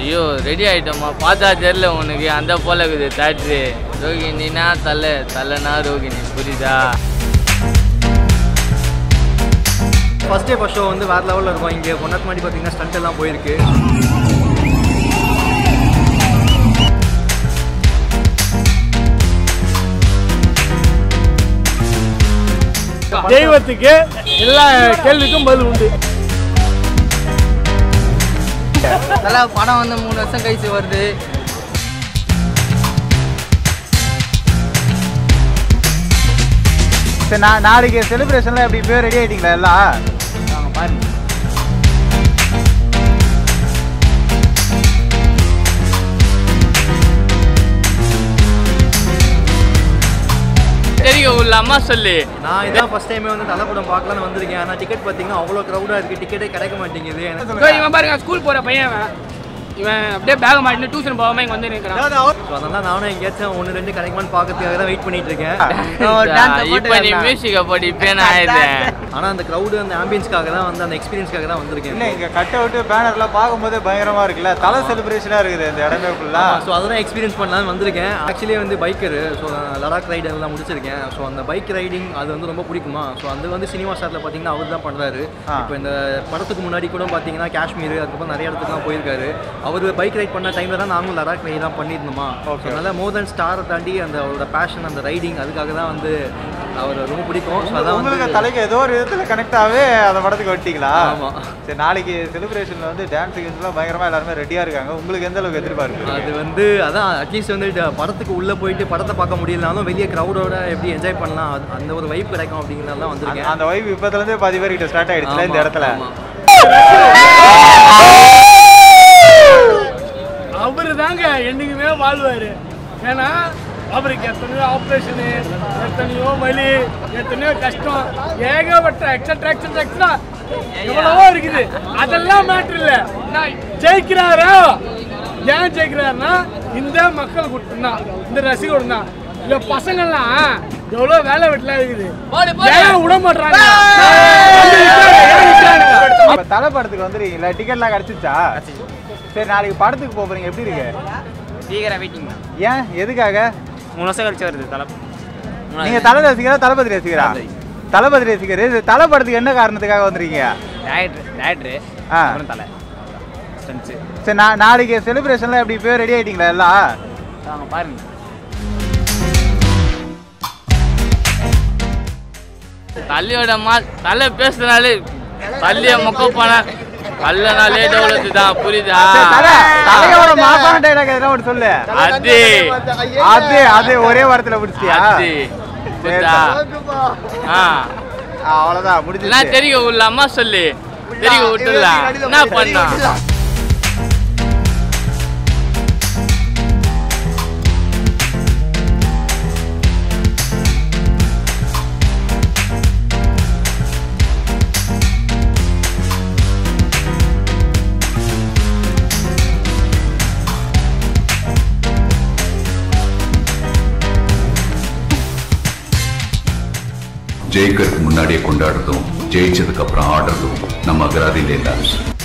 ஐயோ ரெடி ஆயிட்டோமா பார்த்தா தெரியல உனக்கு அந்த போல இருக்குது தேட்ரு ரோகிணினா தலை தலைனா ரோகிணி புரியுதா ஃபர்ஸ்ட் டே ஃபர்ஸ்ட் ஷோ வந்து வேறு லெவலில் இருக்கும் இங்கே பொன்னாத்து மாடி பார்த்தீங்கன்னா ஸ்டண்ட் எல்லாம் போயிருக்கு தெய்வத்துக்கு எல்லா கேள்விக்கும் பதில் உண்டு தலை படம் வந்து மூணு வருஷம் கழிச்சு வருது சரி நான் நாளைக்கு செலிப்ரேஷன்லாம் எப்படி இப்போ ரெடி ஆகிட்டீங்களா எல்லாம் வாங்க பாருங்க தெரியும் உள்ள அம்மா சொல்லு நான் இதான் ஃபர்ஸ்ட் டைமே வந்து தலை படம் பார்க்கலான்னு வந்திருக்கேன் ஆனால் டிக்கெட் பார்த்தீங்கன்னா அவ்வளோ க்ரௌடாக இருக்குது டிக்கெட்டே கிடைக்க மாட்டேங்குது எனக்கு இதோ இவன் பாருங்க ஸ்கூல் போற பையன் இவன். இவன் அப்படியே பேக மாட்டின்னு டியூஷன் போகாம இங்க வந்து நிற்கிறான் ஸோ அதனால நானும் எங்கேயாச்சும் ஒன்று ரெண்டு கிடைக்குமான்னு பார்க்கறதுக்காக தான் வெயிட் பண்ணிட்டு இருக்கேன் இப்ப நீ மியூசிக்க போடி பேன் ஆயிடுறேன் ஆனால் அந்த க்ரௌடு அந்த ஆம்பியன்ஸ்க்காக தான் வந்து அந்த எக்ஸ்பீரியன்ஸ்க்காக தான் வந்திருக்கேன் இல்லை இங்கே கட் அவுட்டு பேனர்லாம் பார்க்கும்போதே பயங்கரமாக இருக்குல்ல தலை செலிப்ரேஷனாக இருக்குது இந்த இடமே ஃபுல்லாக ஸோ அதெல்லாம் எக்ஸ்பீரியன்ஸ் பண்ணலாம்னு வந்திருக்கேன் ஆக்சுவலி வந்து பைக்கரு ஸோ லடாக் ரைடு எல்லாம் முடிச்சிருக்கேன் ஸோ அந்த பைக் ரைடிங் அது வந்து ரொம்ப பிடிக்குமா ஸோ அது வந்து சினிமா ஸ்டாரில் பார்த்தீங்கன்னா அவர் தான் பண்ணுறாரு ஆ. இப்போ இந்த படத்துக்கு முன்னாடி கூட பார்த்தீங்கன்னா காஷ்மீர் அதுக்கப்புறம் நிறைய இடத்துக்குலாம் போயிருக்காரு அவர் பைக் ரைட் பண்ண டைமில் தான் நாங்களும் லடாக் ரைடு தான் பண்ணியிருந்தோமா Okay. அதனால மோர் தென் ஸ்டாரை தாண்டி அந்த அவரோட பேஷன் அந்த ரைடிங் அதுக்காக தான் வந்து அவர் ரொம்ப பிடிக்கும் ஸோ அதான் உங்களுக்கு வந்து தலைக்கு ஏதோ ஒரு விதத்தில் கனெக்ட் ஆகவே அந்த படத்துக்கு வட்டிங்களா ஆமா. சரி நாளைக்கு செலிப்ரேஷனில் வந்து டான்ஸ் கின்ஸ்லாம் பயங்கரமாக எல்லாருமே ரெடியாக இருக்காங்க உங்களுக்கு எந்த அளவுக்கு எதிர்பார்க்கு அது வந்து அதான் அட்லீஸ்ட் வந்து ட- படத்துக்கு உள்ளே போயிட்டு படத்தை பார்க்க முடியலனாலும் வெளியே க்ரௌடோட எப்படி என்ஜாய் பண்ணலாம் அது- அந்த ஒரு வைப் கிடைக்கும் அப்படிங்கிறத தான் அந்த- வந்திருக்கேன் அந்த வைப் இப்போதுலேருந்தே பாதி பேர்கிட்ட ஸ்டார்ட் ஆயிடுச்சுல இந்த ஆமா, இடத்துல ஆமா. அவரு தாங்க என்னைக்குமே வாழ்வாரு ஏன்னா அவருக்கு எத்தனையோ ஆப்ரேஷனு எத்தனையோ வலி எத்தனையோ கஷ்டம் ஏகப்பட்ட எக்ஸட்ரா எக்ஸட்ரா எக்ஸ்ட்ரா எவ்வளவோ இருக்குது அதெல்லாம் மேட்ரு இல்லை நான் ஜெயிக்கிறாரா ஏன் ஜெயிக்கிறாருன்னா இந்த மக்கள் கூட்டம் தான் இந்த ரசிகர் தான் இந்த பசங்கள்லாம் எவ்வளோ வேலை வெட்டிலாம் இருக்குது ஏன் விட மாட்றாங்க வந்து நிக்கிறாங்க, ஏன் நிக்கிறாங்க? இப்போ தலை படத்துக்கு வந்துருக்கீங்களா டிக்கெட்லாம் கிடச்சிச்சா சரி நாளைக்கு படத்துக்கு போக போறீங்க எப்படி இருக்கு சீக்கிரம் வெயிட்டிங் தான் ஏன் எதுக்காக மூணு வருஷம் கழிச்சு வருது தலை நீங்க தலை ரசிகரா தளபதி ரசிகரா தளபதி ரசிகர் இது தலை படத்துக்கு என்ன காரணத்துக்காக வந்திருக்கீங்க டேரக்டர் டேரக்டரு ஆ அப்புறம் தலை ஸ்டன்ஸு சரி நான் நாளைக்கு செலிப்ரேஷன்லாம் எப்படி இப்போ ரெடி ஆயிட்டீங்களா எல்லாம் வாங்க பாருங்க தள்ளியோட மா தலை பேசுறதுனாலே தள்ளிய மொக்க போன தள்ளனா லேட் அவ்வளவு தான் புரியுதா சரி, தலை தலையோட மாசான டைலாக் எதனா ஒன்று சொல்லு அது அது அது ஒரே வாரத்துல முடிச்சிட்டியா அது புரியுதா ஆ அவ்வளவுதான் என்ன முடிஞ்சிச்சு தெரியும் உள்ள அம்மா சொல்லு தெரியும் விட்டுலாம் என்ன பண்ணா ஜெயிக்கிறதுக்கு முன்னாடியே கொண்டாடுறதும் ஜெயிச்சதுக்கு அப்புறம் ஆடுறதும் நம்ம அகராதியிலே இல்லை